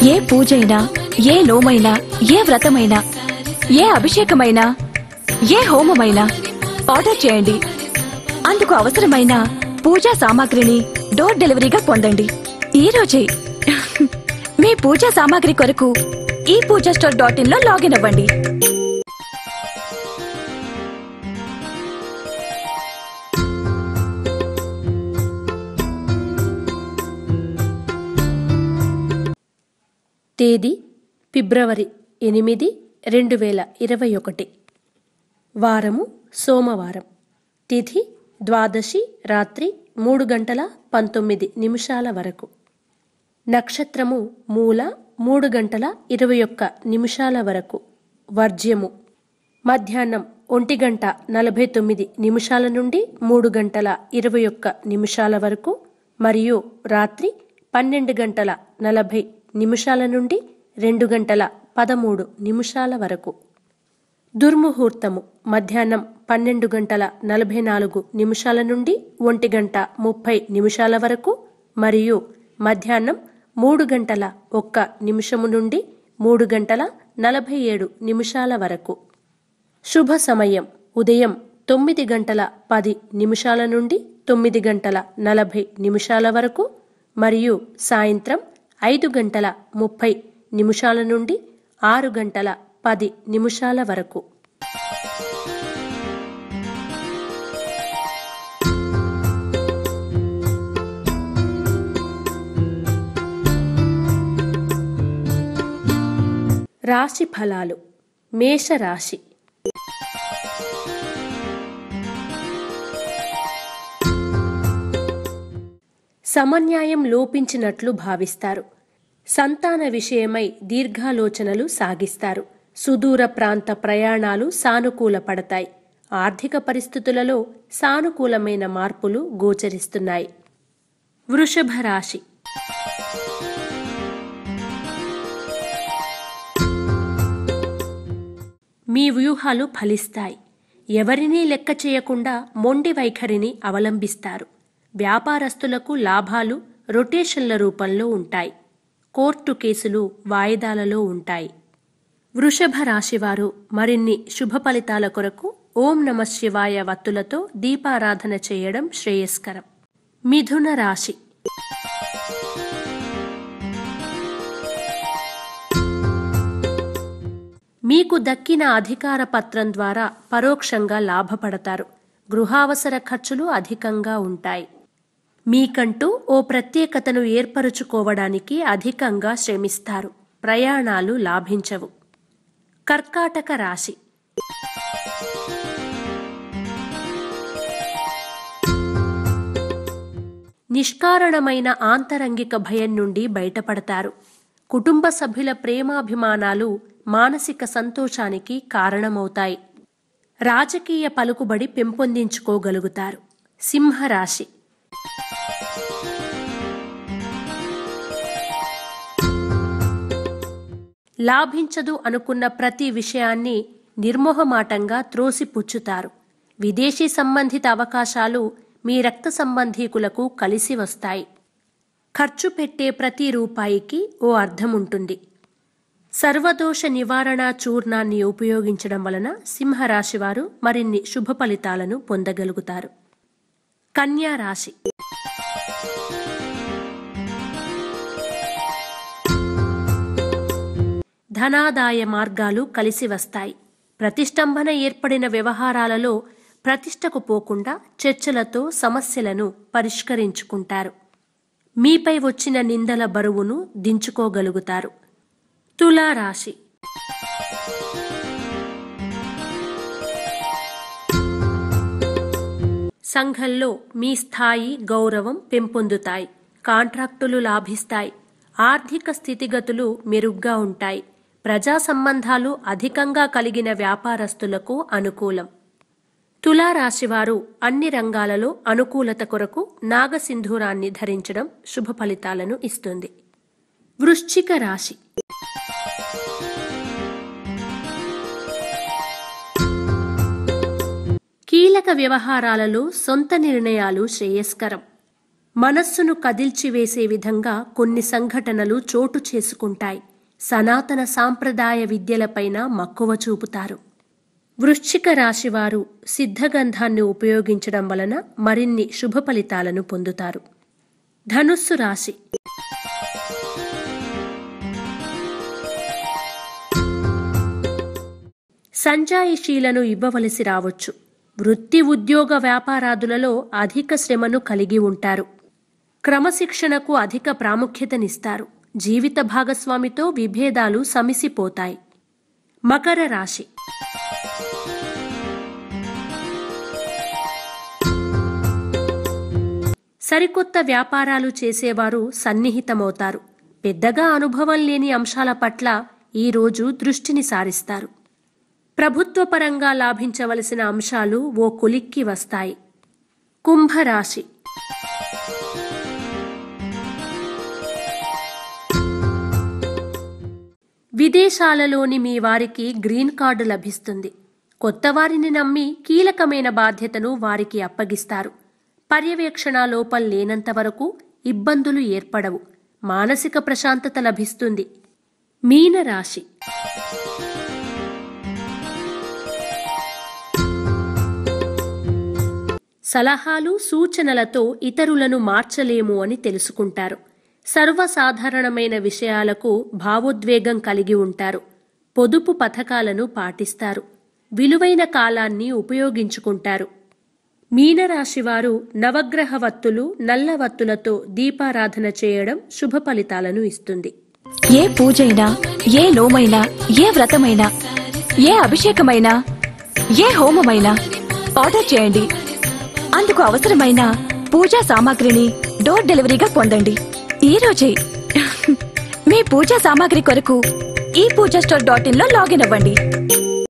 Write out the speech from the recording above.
ఏ పూజైనా ఏ నోమైనా ఏ వ్రతమైనా ఏ అభిషేకమైనా ఏ హోమమైనా ఆర్డర్ చేయండి అందుకు అవసరమైన పూజా సామాగ్రిని డోర్ డెలివరీగా పొందండి ఈ రోజే మీ పూజా సామాగ్రి కొరకు ఈ పూజా స్టోర్ డాట్ ఇన్ లో లాగిన్ అవ్వండి తేదీ ఫిబ్రవరి ఎనిమిది రెండు వేల ఇరవై ఒకటి వారము సోమవారం తిథి ద్వాదశి రాత్రి మూడు గంటల పంతొమ్మిది నిమిషాల వరకు నక్షత్రము మూల మూడు గంటల ఇరవై ఒక్క నిమిషాల వరకు వర్జ్యము మధ్యాహ్నం ఒంటి గంట నలభై తొమ్మిది నిమిషాల నుండి మూడు గంటల ఇరవై ఒక్క నిమిషాల వరకు మరియు రాత్రి పన్నెండు గంటల నలభై నిమిషాల నుండి రెండు గంటల పదమూడు నిమిషాల వరకు దుర్ముహూర్తము మధ్యాహ్నం పన్నెండు గంటల నలభై నాలుగు నిమిషాల నుండి ఒంటి గంట ముప్పై నిమిషాల వరకు మరియు మధ్యాహ్నం మూడు గంటల ఒక్క నిమిషము నుండి మూడు గంటల నలభై ఏడు నిమిషాల వరకు శుభ సమయం ఉదయం తొమ్మిది గంటల పది నిమిషాల నుండి తొమ్మిది గంటల నలభై నిమిషాల వరకు మరియు సాయంత్రం ఐదు గంటల ముప్పై నిమిషాల నుండి ఆరు గంటల పది నిమిషాల వరకు రాశి ఫలాలు మేషరాశి సమన్యాయం లోపించినట్లు భావిస్తారు సంతాన విషయమై దీర్ఘాలోచనలు సాగిస్తారు సుదూర ప్రాంత ప్రయాణాలు సానుకూల పడతాయి ఆర్థిక పరిస్థితులలో సానుకూలమైన మార్పులు గోచరిస్తున్నాయి వృషభ రాశి మీ వ్యూహాలు ఫలిస్తాయి ఎవరినీ లెక్క చేయకుండా మొండి వైఖరిని అవలంబిస్తారు వ్యాపారస్తులకు లాభాలు రొటేషన్ల రూపంలో ఉంటాయి కోర్టు కేసులు వాయిదాలలో ఉంటాయి వృషభ రాశివారు మరిన్ని శుభ ఫలితాల కొరకు ఓం నమ శివాయ వత్తులతో దీపారాధన చేయడం శ్రేయస్కరం మిథున రాశి మీకు దక్కిన అధికార పత్రం ద్వారా పరోక్షంగా లాభపడతారు గృహావసర ఖర్చులు అధికంగా ఉంటాయి మీకంటూ ఓ ప్రత్యేకతను ఏర్పరుచుకోవడానికి అధికంగా శ్రమిస్తారు ప్రయాణాలు లాభించవు కర్కాటక రాశి నిష్కారణమైన ఆంతరంగిక భయం నుండి బయటపడతారు కుటుంబ సభ్యుల ప్రేమాభిమానాలు మానసిక సంతోషానికి కారణమవుతాయి రాజకీయ పలుకుబడి పెంపొందించుకోగలుగుతారు సింహరాశి లాభించదు అనుకున్న ప్రతి విషయాన్ని నిర్మోహమాటంగా త్రోసిపుచ్చుతారు విదేశీ సంబంధిత అవకాశాలు మీ రక్త సంబంధీకులకు కలిసి వస్తాయి ఖర్చు పెట్టే ప్రతి రూపాయికి ఓ అర్థం ఉంటుంది సర్వదోష నివారణ చూర్ణాన్ని ఉపయోగించడం వలన సింహరాశి వారు మరిన్ని శుభ ఫలితాలను పొందగలుగుతారు కన్యా రాశి ధనాదాయ మార్గాలు కలిసి వస్తాయి ప్రతిష్టంభన ఏర్పడిన వ్యవహారాలలో ప్రతిష్టకు పోకుండా చర్చలతో సమస్యలను పరిష్కరించుకుంటారు మీపై వచ్చిన నిందల బరువును దించుకోగలుగుతారు తులారాశి సంఘంలో మీ స్థాయి గౌరవం పెంపొందుతాయి కాంట్రాక్టులు లాభిస్తాయి ఆర్థిక స్థితిగతులు మెరుగ్గా ఉంటాయి ప్రజా సంబంధాలు అధికంగా కలిగిన వ్యాపారస్తులకు అనుకూలం తులారాశివారు అన్ని రంగాలలో అనుకూలత కొరకు నాగసింధూరాన్ని ధరించడం శుభ ఫలితాలను ఇస్తుంది వృశ్చిక రాశి కీలక వ్యవహారాలలో సొంత నిర్ణయాలు శ్రేయస్కరం మనస్సును కదిల్చివేసే విధంగా కొన్ని సంఘటనలు చోటు చేసుకుంటాయి సనాతన సాంప్రదాయ విద్యలపైన మక్కువ చూపుతారు వృశ్చిక రాశివారు సిద్ధగంధాన్ని ఉపయోగించడం వలన మరిన్ని శుభ ఫలితాలను పొందుతారు ధనుస్సు రాశి సంజాయిషీలను ఇవ్వవలసి రావచ్చు వృత్తి ఉద్యోగ వ్యాపారాదులలో అధిక శ్రమను కలిగి ఉంటారు క్రమశిక్షణకు అధిక ప్రాముఖ్యతనిస్తారు జీవిత భాగస్వామితో విభేదాలు సమిసిపోతాయి మకర రాశి సరికొత్త వ్యాపారాలు చేసేవారు సన్నిహితమవుతారు పెద్దగా అనుభవం లేని అంశాల పట్ల ఈరోజు దృష్టిని సారిస్తారు ప్రభుత్వపరంగా లాభించవలసిన అంశాలు ఓ కొలిక్కి వస్తాయి కుంభరాశి విదేశాలలోని మీ వారికి గ్రీన్ కార్డు లభిస్తుంది కొత్త వారిని నమ్మి కీలకమైన బాధ్యతను వారికి అప్పగిస్తారు పర్యవేక్షణ లోపం లేనంత వరకు ఇబ్బందులు ఏర్పడవు మానసిక ప్రశాంతత లభిస్తుంది మీనరాశి సలహాలు సూచనలతో ఇతరులను మార్చలేము అని తెలుసుకుంటారు సర్వసాధారణమైన విషయాలకు భావోద్వేగం కలిగి ఉంటారు పొదుపు పథకాలను పాటిస్తారు విలువైన కాలాన్ని ఉపయోగించుకుంటారు మీనరాశివారు నవగ్రహ వత్తులు నల్ల వత్తులతో దీపారాధన చేయడం శుభ ఫలితాలను ఇస్తుంది ఏ పూజైనా ఏ నోమైనా ఏ వ్రతమైనా ఏ అభిషేకమైనా ఏ హోమమైనా ఆర్డర్ చేయండి అందుకు అవసరమైన పూజా సామాగ్రిని డోర్ డెలివరీగా పొందండి ఈ రోజే మీ పూజా సామాగ్రి కొరకు ఈ పూజా స్టోర్ డాట్ ఇన్ లో లాగిన్ అవ్వండి